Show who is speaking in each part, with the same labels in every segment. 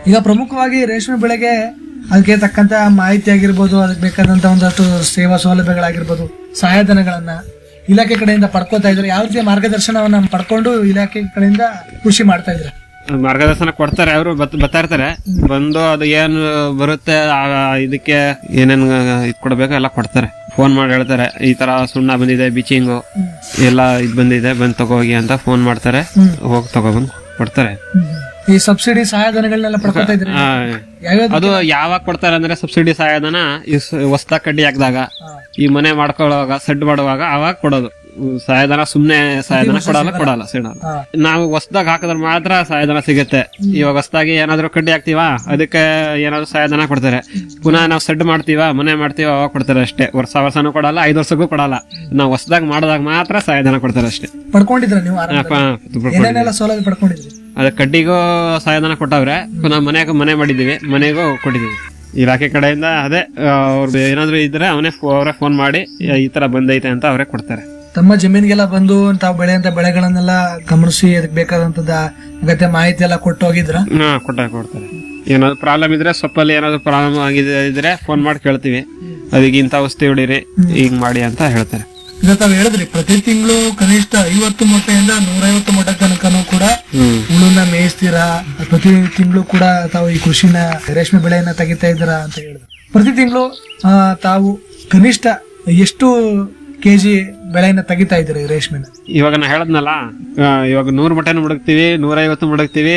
Speaker 1: ಈಗ ಪ್ರಮುಖವಾಗಿ ರೇಷ್ಮೆ ಬೆಳೆಗೆ ಅದಕ್ಕೆ ತಕ್ಕಂತ ಮಾಹಿತಿ ಆಗಿರ್ಬೋದು ಅದಕ್ಕೆ ಬೇಕಾದಂತ ಒಂದಷ್ಟು ಸೇವಾ ಸೌಲಭ್ಯಗಳಾಗಿರ್ಬೋದು ಸಹಾಯಧನಗಳನ್ನ ಇಲಾಖೆ ಕಡೆಯಿಂದ ಪಡ್ಕೋತಾ ಇದ್ರೆ ಯಾವ ರೀತಿಯ ಮಾರ್ಗದರ್ಶನವನ್ನ ಪಡ್ಕೊಂಡು ಇಲಾಖೆ ಕಡೆಯಿಂದ ಕೃಷಿ ಮಾಡ್ತಾ ಇದ್ರೆ
Speaker 2: ಮಾರ್ಗದರ್ಶನ ಕೊಡ್ತಾರೆ ಅವರು ಬರ್ತಾ ಇರ್ತಾರೆ ಬಂದು ಅದು ಏನು ಬರುತ್ತೆ ಆ ಇದಕ್ಕೆ ಏನೇನು ಇದು ಕೊಡ್ಬೇಕು ಎಲ್ಲ ಕೊಡ್ತಾರೆ ಫೋನ್ ಮಾಡಿ ಹೇಳ್ತಾರೆ ಈ ತರ ಸುಣ್ಣ ಬಂದಿದೆ ಬಿಚಿಂಗು ಎಲ್ಲ ಇದು ಬಂದಿದೆ ಬಂದು ತಗೋಗಿ ಅಂತ ಫೋನ್ ಮಾಡ್ತಾರೆ ಹೋಗಿ ತಗೊಬಂದು ಕೊಡ್ತಾರೆ
Speaker 1: ಈ ಸಬ್ಸಿಡಿ ಸಹಾಯಧನಗಳನ್ನೆಲ್ಲ ಪಡ್ಕೋತಾ ಇದ್ರೆ
Speaker 2: ಆ,
Speaker 1: ಯಾವ್ಯಾವ
Speaker 2: ಅದು ಯಾವಾಗ ಕೊಡ್ತಾರೆ ಅಂದ್ರೆ ಸಬ್ಸಿಡಿ ಸಹಾಯಧನ ಈ ಹೊಸ್ದ ಕಡ್ಡಿ ಹಾಕಿದಾಗ ಈ ಮನೆ ಮಾಡ್ಕೊಳ್ಳುವಾಗ ಸೆಡ್ ಮಾಡುವಾಗ ಅವಾಗ ಕೊಡೋದು ಹ್ಮ್, ಸಹಾಯಧನ ಸುಮ್ನೆ ಸಹಾಯಧನ ಕೊಡಲ್ಲ ಕೊಡಲ್ಲ ಸಿಡಲ್ಲ
Speaker 1: ಹಾ.
Speaker 2: ನಾವು ಹೊಸ್ದಾಗ ಹಾಕಿದ್ರೆ ಮಾತ್ರ ಸಹಾಯಧನ ಸಿಗುತ್ತೆ ಇವಾಗ ಹೊಸ್ದಾಗಿ ಏನಾದ್ರು ಕಡ್ಡಿ ಹಾಕ್ತಿವಾ ಅದಕ್ಕೆ ಏನಾದ್ರು ಸಹಾಯಧನ ಕೊಡ್ತಾರೆ ಪುನಃ ನಾವು ಸೆಡ್ ಮಾಡ್ತೀವ ಮನೆ ಮಾಡ್ತೀವ ಅವಾಗ ಕೊಡ್ತಾರೆ ಅಷ್ಟೇ ವರ್ಷ ವರ್ಷನೂ ಕೊಡಲ್ಲ ಐದು ವರ್ಷಕ್ಕೂ ಕೊಡಲ್ಲ ನಾವು ಹೊಸ್ದಾಗ ಮಾಡಿದಾಗ ಮಾತ್ರ ಸಹಾಯಧನ ಕೊಡ್ತಾರೆ ಅಷ್ಟೇ
Speaker 1: ಪಡ್ಕೊಂಡಿದ್ರ ನೀವು ಆರಂಭದಲ್ಲಿ? ಏನೇನೆಲ್ಲ ಸೌಲಭ್ಯ ಪಡ್ಕೊಂಡಿದ್ರಿ
Speaker 2: ಅದ ಕಡ್ಡಿಗೂ ಸಹಾಯಧನ ಕೊಟ್ಟವ್ರೆ ಪುನಃ ಮನೆಗೂ ಮನೆ ಮಾಡಿದೀವಿ ಮನೆಗೂ ಕೊಟ್ಟಿದೀವಿ ಇಲಾಖೆ ಕಡೆಯಿಂದ ಅದೇ ಅವ್ರು ಏನಾದ್ರು ಇದ್ರೆ ಅವನೇ ಅವರೇ ಫೋನ್ ಮಾಡಿ ಈ ತರ ಬಂದೈತೆ ಅಂತ ಅವರೇ ಕೊಡ್ತಾರೆ
Speaker 1: ತಮ್ಮ ಜಮೀನಿಗೆಲ್ಲ ಬಂದು ತಾವು ಬೆಳೆಯಂತ ಬೆಳೆಗಳನ್ನೆಲ್ಲ ಗಮನಿಸಿ ಅದಕ್ಕೆ ಬೇಕಾದಂತದ ಅಗತ್ಯ ಮಾಹಿತಿ ಎಲ್ಲ ಕೊಟ್ಟು ಹೋಗಿದ್ರ
Speaker 2: ಹಾ ಕೊಟ್ಟ ಕೊಡ್ತಾರೆ ಏನಾದ್ರು ಪ್ರಾಬ್ಲಮ್ ಇದ್ರೆ ಸೊಪ್ಪಲ್ಲಿ ಏನಾದ್ರು ಪ್ರಾಬ್ಲಮ್ ಆಗಿದೆ ಇದ್ರೆ ಫೋನ್ ಮಾಡಿ ಕೇಳ್ತೀವಿ ಅದಕ್ಕೆ ಇಂಥ ಔಷಧಿ ಹೊಡೀರಿ ಹಿಂಗ್ ಮಾಡಿ ಅಂತ ಹೇಳ್ತಾರೆ
Speaker 1: ಈಗ ತಾವ್ ಹೇಳಿದ್ರಿ ಪ್ರತಿ ತಿಂಗಳು ಕನಿಷ್ಠ ಐವತ್ತು ಮೊಟ್ಟೆಯಿಂದ ನೂರೈವತ್ತು ಮೊಟ್ಟೆ ತನಕನೂ ಕೂಡ
Speaker 2: ಹ್ಮ್
Speaker 1: ಹುಳುನ ಮೇಯಿಸ್ತೀರಾ ಪ್ರತಿ ತಿಂಗಳು ಕೂಡ ತಾವು ಈ ಕೃಷಿನ ರೇಷ್ಮೆ ಬೆಳೆಯನ್ನ ತೆಗಿತಾ ಇದ್ದೀರಾ ಅಂತ ಹೇಳಿದ್ರು ಪ್ರತಿ ತಿಂಗಳು ತಾವು ಕನಿಷ್ಠ ಎಷ್ಟು ಕೆಜಿ ಬೆಳೆಯನ್ನ ತೆಗಿತಾ ಇದ್ದೀರಿ ರೇಷ್ಮೆನ
Speaker 2: ಇವಾಗ ನಾ ಹೇಳದ್ನಲ್ಲ ಆ, ಇವಾಗ ನೂರ್ ಮಟನ್ ಮುಡಕ್ತಿವಿ ನೂರೈವತ್ತು ಮುಡಕ್ತಿವಿ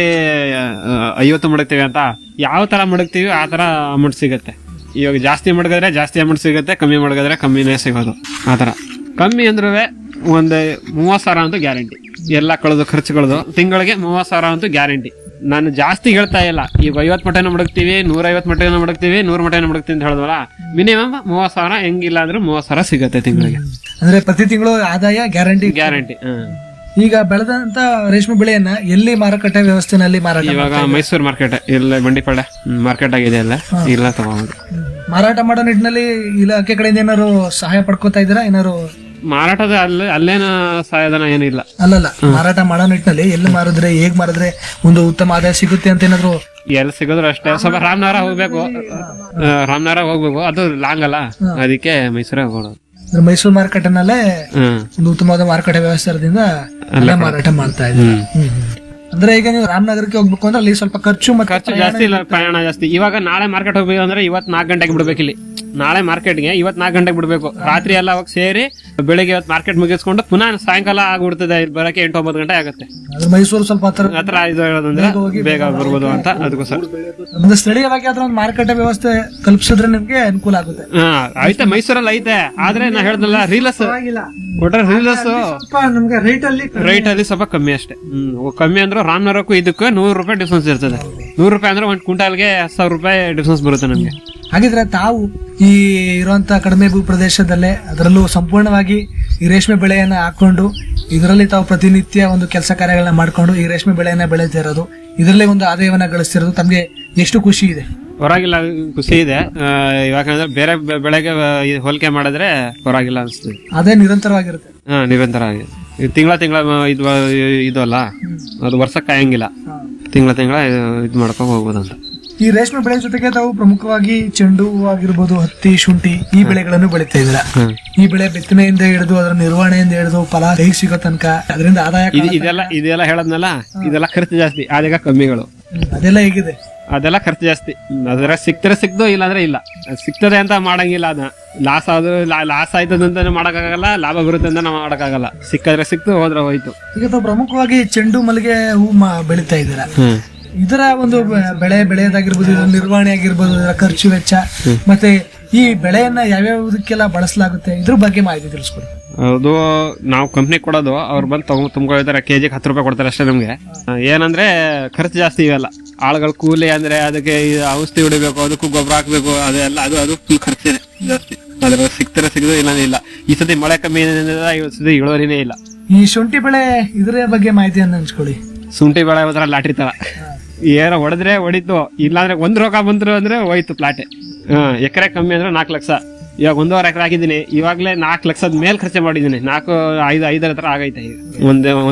Speaker 2: ಐವತ್ತು ಮುಡಕ್ತಿವಿ ಅಂತ ಯಾವ ತರ ಮುಡಕ್ತಿವಿ ಆ ತರ ಅಮೌಂಟ್ ಸಿಗುತ್ತೆ ಇವಾಗ ಜಾಸ್ತಿ ಮಡಗಿದ್ರೆ ಜಾಸ್ತಿ ಅಮೌಂಟ್ ಸಿಗುತ್ತೆ ಕಮ್ಮಿ ಮಡಗಿದ್ರೆ ಕಮ್ಮಿನೇ ಸಿಗೋದು ಆ ತರ ಕಮ್ಮಿ ಅಂದ್ರೂ ಒಂದು ಮೂವತ್ ಸಾವಿರ ಅಂತೂ ಗ್ಯಾರಂಟಿ ಎಲ್ಲ ಕಳೆದು ಖರ್ಚುಗಳದು ತಿಂಗಳಿಗೆ ಮೂವತ್ ಸಾವಿರ ಅಂತೂ ಗ್ಯಾರಂಟಿ ನಾನು ಜಾಸ್ತಿ ಹೇಳ್ತಾ ಇಲ್ಲ ಈಗ ಐವತ್ತು ಮಟನ್ ಮುಡಕ್ತಿವಿ ನೂರೈವತ್ತು ಮಟನ್ ಮುಡಕ್ತಿವಿ ನೂರು ಮಟನ್ ಮುಡಕ್ತಿವಿ ಅಂತ ಹೇಳಿದ್ವಲ್ಲ ಮಿನಿಮಮ್ ಮೂವತ್ ಸಾವಿರ ಹೆಂಗಿಲ್ಲ ಅಂದ್ರೆ ಮೂವತ್ ಸಾವಿರ ಸಿಗುತ್ತೆ ತಿಂಗಳಿಗೆ
Speaker 1: ಅಂದ್ರೆ ಪ್ರತಿ ತಿಂಗಳು ಆದಾಯ ಗ್ಯಾರಂಟಿ
Speaker 2: ಗ್ಯಾರಂಟಿ ಹ್ಮ್
Speaker 1: ಈಗ ಬೆಳೆದಂತ ರೇಷ್ಮೆ ಬೆಳೆಯನ್ನ ಎಲ್ಲಿ ಮಾರುಕಟ್ಟೆ ವ್ಯವಸ್ಥೆನಲ್ಲಿ ಮಾರಾಟ
Speaker 2: ಇವಾಗ ಮೈಸೂರು ಮಾರ್ಕೆಟ್ ಇಲ್ಲ ಬಂಡಿಪಾಳ್ಯ ಮಾರ್ಕೆಟ್ ಆಗಿದೆ ಅಲ್ಲ ಇಲ್ಲ ತಗೋಬೋದು
Speaker 1: ಮಾರಾಟ ಮಾಡೋ ನಿಟ್ಟಿನಲ್ಲಿ ಇಲಾಖೆ ಕಡೆಯಿಂದ ಏನಾದ್ರು ಸಹಾಯ ಪಡ್ಕೋತಾ ಇದ್ದೀರಾ ಏನಾದ್ರು
Speaker 2: ಮಾರಾಟದ ಅಲ್ಲೇ ಅಲ್ಲೇನ ಸಹಾಯಧನ ಏನಿಲ್ಲ
Speaker 1: ಅಲ್ಲಲ್ಲ ಮಾರಾಟ ಮಾಡೋ ನಿಟ್ಟಿನಲ್ಲಿ ಎಲ್ಲಿ ಮಾರಿದ್ರೆ ಹೇಗ್ ಮಾರಿದ್ರೆ ಒಂದು ಉತ್ತಮ ಆದಾಯ ಸಿಗುತ್ತೆ ಅಂತ ಏನಾದ್ರು
Speaker 2: ಎಲ್ಲಿ ಸಿಗೋದ್ರು ಅಷ್ಟೇ ಸ್ವಲ್ಪ ರಾಮನಗರ ಹೋಗ್ಬೇಕು ಆ, ರಾಮನಗರ ಹೋಗ್ಬೇಕು ಅದು ಲಾಂಗ್ ಅಲ್ಲ ಅದಕ್ಕೆ ಮೈಸೂರಿಗೆ ಹೋಗೋದು
Speaker 1: ಅಂದ್ರೆ ಮೈಸೂರು ಮಾರುಕಟ್ಟೆನಲ್ಲೇ
Speaker 2: ಹ್ಮ್
Speaker 1: ಒಂದು ಉತ್ತಮವಾದ ಮಾರುಕಟ್ಟೆ ವ್ಯವಸ್ಥೆ ಇರೋದ್ರಿಂದ ಅಲ್ಲೇ ಮಾರಾಟ ಮಾಡ್ತಾ ಇದ್ದೀರಾ ಹ್ಮ್, ಹ್ಮ್. ಅಂದ್ರೆ ಈಗ ನೀವು ರಾಮನಗರಕ್ಕೆ ಹೋಗ್ಬೇಕು ಅಂದ್ರೆ ಅಲ್ಲಿ ಸ್ವಲ್ಪ ಖರ್ಚು ಮತ್ತೆ
Speaker 2: ಖರ್ಚು ಜಾಸ್ತಿ ಇಲ್ಲ ಪ್ರಯಾಣ ಜಾಸ್ತಿ ಇವಾಗ ನಾಳೆ ಮಾರ್ಕೆಟ್ ಹೋಗ್ಬೇಕು ಅಂದ್ರೆ ಇವತ್ ನಾಲ್ಕು ಗಂಟೆಗೆ ಬಿಡ್ಬೇಕು ಇಲ್ಲಿ ನಾಳೆ ಮಾರ್ಕೆಟ್ಗೆ ಇವತ್ ನಾಲ್ಕು ಗಂಟೆಗೆ ಬಿಡ್ಬೇಕು ರಾತ್ರಿ ಎಲ್ಲ ಅವಾಗ ಸೇರಿ ಬೆಳಿಗ್ಗೆ ಇವತ್ತು ಮಾರ್ಕೆಟ್ ಮುಗಿಸ್ಕೊಂಡು ಪುನಃ ಸಾಯಂಕಾಲ ಆಗ್ಬಿಡ್ತದೆ ಇಲ್ಲಿ ಬರಕ್ಕೆ ಎಂಟು ಒಂಬತ್ತು ಗಂಟೆ ಆಗುತ್ತೆ
Speaker 1: ಅಂದ್ರೆ ಮೈಸೂರು ಸ್ವಲ್ಪ ಹತ್ರ
Speaker 2: ಹತ್ರ ಇದು ಹೇಳೋದಂದ್ರೆ ಬೇಗ ಬರ್ಬೋದು ಅಂತ ಅದಕ್ಕೋಸ್ಕರ
Speaker 1: ಒಂದು ಸ್ಥಳೀಯವಾಗಿ ಅದ್ರ ಒಂದು ಮಾರುಕಟ್ಟೆ ವ್ಯವಸ್ಥೆ ಕಲ್ಪಿಸಿದ್ರೆ ನಿಮ್ಗೆ ಅನುಕೂಲ ಆಗುತ್ತೆ
Speaker 2: ಹಾ ಐತೆ ಮೈಸೂರಲ್ಲಿ ಐತೆ ಆದ್ರೆ ನಾ ಹೇಳ್ದಲ್ಲ ರೀಲಸ್ ಕೊಟ್ರೆ ರೀಲಸ್
Speaker 1: ನಮ್ಗೆ ರೇಟ್ ಅಲ್ಲಿ
Speaker 2: ರೈಟ್ ಅಲ್ಲಿ ಸ್ವಲ್ಪ ಕಮ್ಮಿ ಅಷ್ಟೇ ಹ್ಮ್ ಕಮ್ಮಿ ಅಂದ್ರೆ ರಾಮನಗರಕ್ಕೂ ಇದಕ್ಕೂ ನೂರು ರೂಪಾಯಿ ಡಿಫ್ರೆನ್ಸ್ ಇರ್ತದೆ ನೂರು ರೂಪಾಯಿ ಅಂದ್ರೆ ಒಂದ್ ಕ್ವಿಂಟಾಲ್ಗೆ ಹತ್ತು ಸಾವಿರ ರೂಪಾಯಿ ಡಿಫ್ರೆನ್ಸ್ ಬರುತ್ತೆ ನಮ್ಗೆ
Speaker 1: ಹಾಗಿದ್ರೆ ತಾವು ಈ ಇರುವಂತ ಕಡಿಮೆ ಭೂ ಪ್ರದೇಶದಲ್ಲೇ ಅದರಲ್ಲೂ ಸಂಪೂರ್ಣವಾಗಿ ಈ ರೇಷ್ಮೆ ಬೆಳೆಯನ್ನ ಹಾಕೊಂಡು ಇದರಲ್ಲಿ ತಾವು ಪ್ರತಿನಿತ್ಯ ಒಂದು ಕೆಲಸ ಕಾರ್ಯಗಳನ್ನ ಮಾಡ್ಕೊಂಡು ಈ ರೇಷ್ಮೆ ಬೆಳೆಯನ್ನ ಬೆಳೀತಾ ಇರೋದು ಇದರಲ್ಲೇ ಒಂದು ಆದಾಯವನ್ನ ಗಳಿಸ್ತಿರೋದು ತಮ್ಗೆ ಎಷ್ಟು ಖುಷಿ ಇದೆ
Speaker 2: ಪರವಾಗಿಲ್ಲ ಖುಷಿ ಇದೆ ಆ, ಯಾಕಂದ್ರೆ ಬೇರೆ ಬೆ- ಬೆಳೆಗೆ ಆ, ಈ ಹೋಲಿಕೆ ಮಾಡಿದ್ರೆ ಪರವಾಗಿಲ್ಲ ಅನಿಸ್ತದೆ
Speaker 1: ಅದೇ ನಿರಂತರವಾಗಿರುತ್ತೆ
Speaker 2: ಹಾ ನಿರಂತರ ಆಗಿದೆ ತಿಂಗಳ ತಿಂಗಳ ಇದು ಇದು ಅಲ್ಲ ಅದು ವರ್ಷಕ್ಕೆ ಕಾಯಂಗಿಲ್ಲ ತಿಂಗಳ ತಿಂಗಳ ಇದು ಮಾಡ್ಕೊಂಡು ಹೋಗ್ಬೋದಂತ
Speaker 1: ಈ ರೇಷ್ಮೆ ಬೆಳೆ ಜೊತೆಗೆ ತಾವು ಪ್ರಮುಖವಾಗಿ ಚೆಂಡು ಹೂವು ಆಗಿರ್ಬೋದು ಹತ್ತಿ ಶುಂಠಿ ಈ ಬೆಳೆಗಳನ್ನು ಬೆಳೀತಾ ಇದ್ದೀರಾ
Speaker 2: ಹ್ಮ್.
Speaker 1: ಈ ಬೆಳೆ ಬಿತ್ತನೆಯಿಂದ ಹಿಡಿದು ಅದರ ನಿರ್ವಹಣೆಯಿಂದ ಹಿಡಿದು ಫಲ ಹೇಗೆ ಸಿಗೋ ತನಕ ಅದರಿಂದ ಆದಾಯ
Speaker 2: ಇದು ಇದೆಲ್ಲ ಇದೆಲ್ಲ ಹೇಳದ್ನಲ್ಲ ಇದೆಲ್ಲ ಖರ್ಚು ಜಾಸ್ತಿ ಆದಾಗ ಕಮ್ಮಿಗಳು
Speaker 1: ಹ್ಮ್, ಅದೆಲ್ಲ ಹೇಗಿದೆ
Speaker 2: ಅದೆಲ್ಲ ಖರ್ಚು ಜಾಸ್ತಿ ಅದರ ಸಿಕ್ತರೆ ಸಿಕ್ತು ಇಲ್ಲಾಂದ್ರೆ ಇಲ್ಲ ಅದ್ ಸಿಗ್ತದೆ ಅಂತ ಮಾಡಂಗಿಲ್ಲ ಅದ ಲಾಸ್ ಆದ್ರೂ ಲಾಸ್ ಆಯ್ತದ ಅಂತ ಮಾಡಕ್ಕಾಗಲ್ಲ ಲಾಭ ಬರುತ್ತೆ ಅಂತ ನಾವು ಮಾಡಕ್ಕಾಗಲ್ಲ ಸಿಕ್ಕಿದ್ರೆ ಸಿಕ್ತು ಹೋದ್ರೆ ಹೋಯ್ತು
Speaker 1: ಈಗ ತಾವು ಪ್ರಮುಖವಾಗಿ ಚೆಂಡು ಮಲ್ಲಿಗೆ ಹೂ ಮ- ಬೆಳೀತಾ ಇದ್ದೀರಾ
Speaker 2: ಹ್ಮ್
Speaker 1: ಇದರ ಒಂದು ಬೆ- ಬೆಳೆ ಬೆಳೆಯೋದಾಗಿರ್ಬೋದು ಇದರ ನಿರ್ವಹಣೆ ಆಗಿರ್ಬೋದು ಇದರ ಖರ್ಚು ವೆಚ್ಚ ಮತ್ತೆ ಈ ಬೆಳೆಯನ್ನ ಯಾವ್ಯಾವುದಕ್ಕೆಲ್ಲ ಬಳಸಲಾಗುತ್ತೆ ಇದ್ರ ಬಗ್ಗೆ ಮಾಹಿತಿ ತಿಳಿಸ್ಕೊಡಿ
Speaker 2: ಅದು ನಾವು ಕಂಪ್ನಿ ಕೊಡೋದು ಅವ್ರು ಬಂದು ತಗೊಂಡ್ ತುಂಬ್ಕೊಳ್ತಾರೆ ಕೆ ಜಿಗೆ ಹತ್ತು ರೂಪಾಯಿ ಕೊಡ್ತಾರೆ ಅಷ್ಟೇ ನಮ್ಗೆ ಆ, ಏನಂದ್ರೆ ಖರ್ಚು ಜಾಸ್ತಿ ಇವೆಲ್ಲ ಆಳುಗಳ ಕೂಲಿ ಅಂದ್ರೆ ಅದಕ್ಕೆ ಈ ಔಷಧಿ ಹೊಡಿಬೇಕು ಅದಕ್ಕೂ ಗೊಬ್ಬರ ಹಾಕ್ಬೇಕು ಅದೆಲ್ಲ ಅದು ಅದು ಫುಲ್ ಖರ್ಚಿದೆ ಜಾಸ್ತಿ ಅದ್ರ ಸಿಗ್ತಾರೆ ಸಿಗದು ಇಲ್ಲ ಇಲ್ಲ ಈ ಸತಿ ಮಳೆ ಕಮ್ಮಿ ಏನಿದೆ ಈ ಸತಿ ಇಳುವರಿನೇ ಇಲ್ಲ
Speaker 1: ಈ ಶುಂಠಿ ಬೆಳೆ ಇದರ ಬಗ್ಗೆ ಮಾಹಿತಿಯನ್ನು ಹಂಚ್ಕೊಳ್ಳಿ
Speaker 2: ಶುಂಠಿ ಬೆಳೆ ಒಂಥರ ಲಾಟ್ರಿ ತರ ಏನೋ ಹೊಡೆದ್ರೆ ಹೊಡಿತು ಇಲ್ಲಾಂದ್ರೆ ಒಂದ್ ರೋಗ ಬಂದ್ರು ಅಂದ್ರೆ ಹೋಯ್ತು ಪ್ಲಾಟೆ ಎಕರೆ ಕಮ್ಮಿ ಅಂದ್ರೆ ನಾಲ್ಕು ಲಕ್ಷ ಇವಾಗ ಒಂದೂವರೆ ಎಕರೆ ಹಾಕಿದ್ದೀನಿ ಇವಾಗಲೇ ನಾಲ್ಕು ಲಕ್ಷದ ಮೇಲ್ ಖರ್ಚು ಮಾಡಿದ್ದೀನಿ ನಾಲ್ಕು ಐದು ಐದರ ಹತ್ರ ಆಗೈತೆ ಈಗ ಒಂದೇ